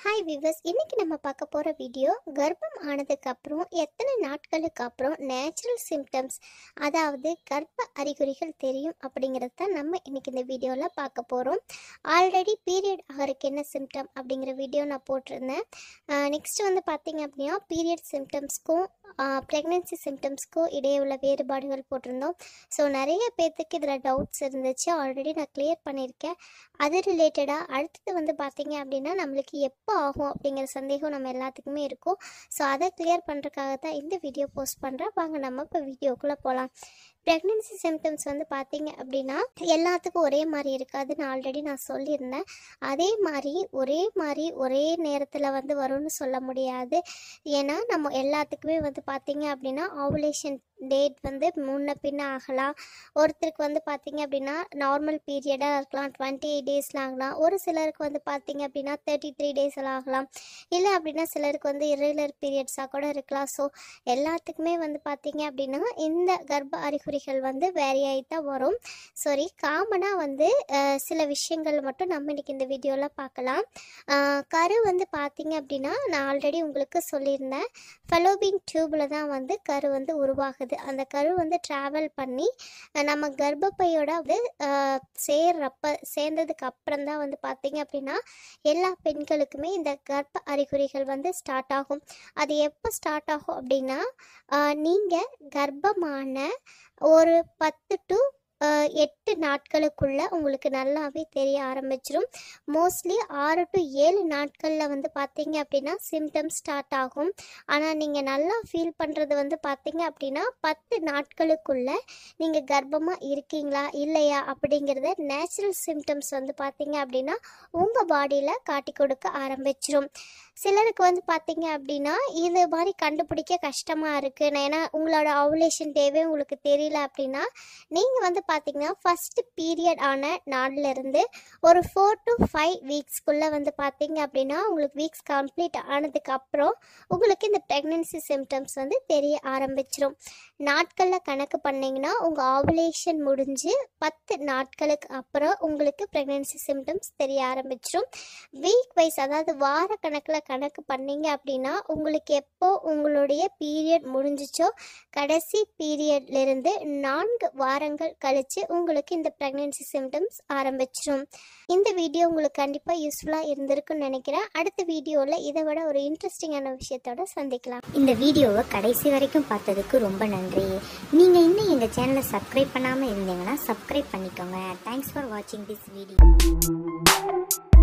hi viewers இன்னைக்கு நம்ம பார்க்க போகிற வீடியோ கர்ப்பம் ஆனதுக்கு அப்புறம் எத்தனை நாட்களுக்கு அப்புறம் நேச்சுரல் சிம்டம்ஸ் அதாவது கர்ப்ப அறிகுறிகள் தெரியும் அப்படிங்கிறது தான் நம்ம இன்னைக்கு இந்த வீடியோவில் பார்க்க போகிறோம் ஆல்ரெடி பீரியட் ஆகிறதுக்கு என்ன சிம்டம் அப்படிங்கிற வீடியோ நான் போட்டிருந்தேன் நெக்ஸ்ட் வந்து பார்த்தீங்க அப்படின்னா பீரியட் சிம்டம்ஸ்க்கும் ப்ரெக்னென்சி சிம்டம்ஸ்க்கும் இடையே உள்ள வேறுபாடுகள் போட்டிருந்தோம் ஸோ நிறைய பேர்த்துக்கு இதில் டவுட்ஸ் இருந்துச்சு ஆல்ரெடி நான் கிளியர் பண்ணியிருக்கேன் அது ரிலேட்டடாக அடுத்தது வந்து பார்த்தீங்க அப்படின்னா நம்மளுக்கு எப்போ ஆகும் அப்படிங்கிற சந்தேகம் நம்ம எல்லாத்துக்குமே இருக்கும் ஸோ அதை கிளியர் பண்ணுறதுக்காக தான் இந்த வீடியோ போஸ்ட் பண்ணுறேன் வாங்க நம்ம இப்போ வீடியோக்குள்ளே போகலாம் ப்ரெக்னென்சி சிம்டம்ஸ் வந்து பார்த்தீங்க அப்படின்னா எல்லாத்துக்கும் ஒரே மாதிரி இருக்காதுன்னு ஆல்ரெடி நான் சொல்லியிருந்தேன் அதே மாதிரி ஒரே மாதிரி ஒரே நேரத்தில் வந்து வரும்னு சொல்ல முடியாது ஏன்னா நம்ம எல்லாத்துக்குமே வந்து பார்த்தீங்க அப்படின்னா ஆவுலேஷன் டேட் வந்து முன்ன பின்ன ஆகலாம் ஒருத்தருக்கு வந்து பார்த்தீங்க அப்படின்னா நார்மல் பீரியடாக இருக்கலாம் டுவெண்ட்டி எயிட் டேஸில் ஆகலாம் ஒரு சிலருக்கு வந்து பார்த்தீங்க அப்படின்னா தேர்ட்டி த்ரீ டேஸில் ஆகலாம் இல்லை அப்படின்னா சிலருக்கு வந்து irregular பீரியட்ஸாக கூட இருக்கலாம் ஸோ எல்லாத்துக்குமே வந்து பார்த்தீங்க அப்படின்னா இந்த கர்ப்ப அறிகுறிகள் வந்து வேறையாகி தான் வரும் சாரி காமனாக வந்து அஹ், சில விஷயங்கள் மட்டும் நம்ம இன்னைக்கு இந்த வீடியோவில் பார்க்கலாம் அஹ், கரு வந்து பார்த்தீங்க அப்படின்னா நான் ஆல்ரெடி உங்களுக்கு சொல்லியிருந்தேன் ஃபெலோபின் டியூப்பில் தான் வந்து கரு வந்து உருவாகுது அந்த கரு வந்து ட்ராவல் பண்ணி அஹ், நம்ம கர்ப்பப்பையோட வந்து அஹ், சேர்றப்ப சேர்ந்ததுக்கு அப்புறம் தான் வந்து பார்த்தீங்க அப்படின்னா எல்லா பெண்களுக்குமே இந்த கர்ப்ப அறிகுறிகள் வந்து ஸ்டார்ட் ஆகும் அது எப்போ ஸ்டார்ட் ஆகும் அப்படின்னா நீங்கள் கர்ப்பமான ஒரு பத்து டு எட்டு நாட்களுக்குள்ள உங்களுக்கு நல்லாவே தெரிய ஆரம்பிச்சிரும் மோஸ்ட்லி ஆறு டு ஏழு நாட்களில் வந்து பார்த்தீங்க அப்படின்னா சிம்டம்ஸ் ஸ்டார்ட் ஆகும் ஆனால் நீங்கள் நல்லா ஃபீல் பண்ணுறது வந்து பார்த்தீங்க அப்படின்னா பத்து நாட்களுக்குள்ள நீங்கள் கர்ப்பமாக இருக்கீங்களா இல்லையா அப்படிங்கிறத நேச்சுரல் சிம்டம்ஸ் வந்து பார்த்தீங்க அப்படின்னா உங்கள் பாடியில் காட்டி கொடுக்க ஆரம்பிச்சிரும் சிலருக்கு வந்து பார்த்தீங்க அப்படின்னா இது மாதிரி கண்டுபிடிக்க கஷ்டமாக இருக்குது ஏன்னா உங்களோட அவுலேஷன் டேவே உங்களுக்கு தெரியல அப்படின்னா நீங்கள் வந்து பார்த்தீங்கன்னா ஃபஸ்ட்டு பீரியட் ஆன நாள்லேருந்து ஒரு ஃபோர் டு ஃபைவ் வீக்ஸ்க்குள்ளே வந்து பார்த்தீங்க அப்படின்னா உங்களுக்கு வீக்ஸ் கம்ப்ளீட் ஆனதுக்கு அப்புறம் உங்களுக்கு இந்த ப்ரெக்னென்சி சிம்டம்ஸ் வந்து தெரிய ஆரம்பிச்சிரும் நாட்களில் கணக்கு பண்ணிங்கன்னா உங்கள் ஆவுலேஷன் முடிஞ்சு பத்து நாட்களுக்கு அப்புறம் உங்களுக்கு ப்ரெக்னென்சி சிம்டம்ஸ் தெரிய ஆரம்பிச்சிரும் வீக் வைஸ் அதாவது வார கணக்கில் கணக்கு பண்ணீங்க அப்படின்னா உங்களுக்கு எப்போ உங்களுடைய பீரியட் முடிஞ்சிச்சோ கடைசி பீரியட்லேருந்து நான்கு வாரங்கள் கழித்து உங்களுக்கு இந்த ப்ரெக்னென்சி சிம்டம்ஸ் ஆரம்பிச்சிரும் இந்த வீடியோ உங்களுக்கு கண்டிப்பாக யூஸ்ஃபுல்லாக இருந்திருக்குன்னு நினைக்கிறேன் அடுத்த வீடியோவில் இதை விட ஒரு இன்ட்ரெஸ்டிங்கான விஷயத்தோட சந்திக்கலாம் இந்த வீடியோவை கடைசி வரைக்கும் பார்த்ததுக்கு ரொம்ப நன்றி நீங்கள் இன்னும் எங்கள் சேனலை சப்ஸ்கிரைப் பண்ணாமல் இருந்தீங்கன்னா சப்ஸ்கிரைப் பண்ணிக்கோங்க தேங்க்ஸ் ஃபார் வாட்சிங் திஸ் வீடியோ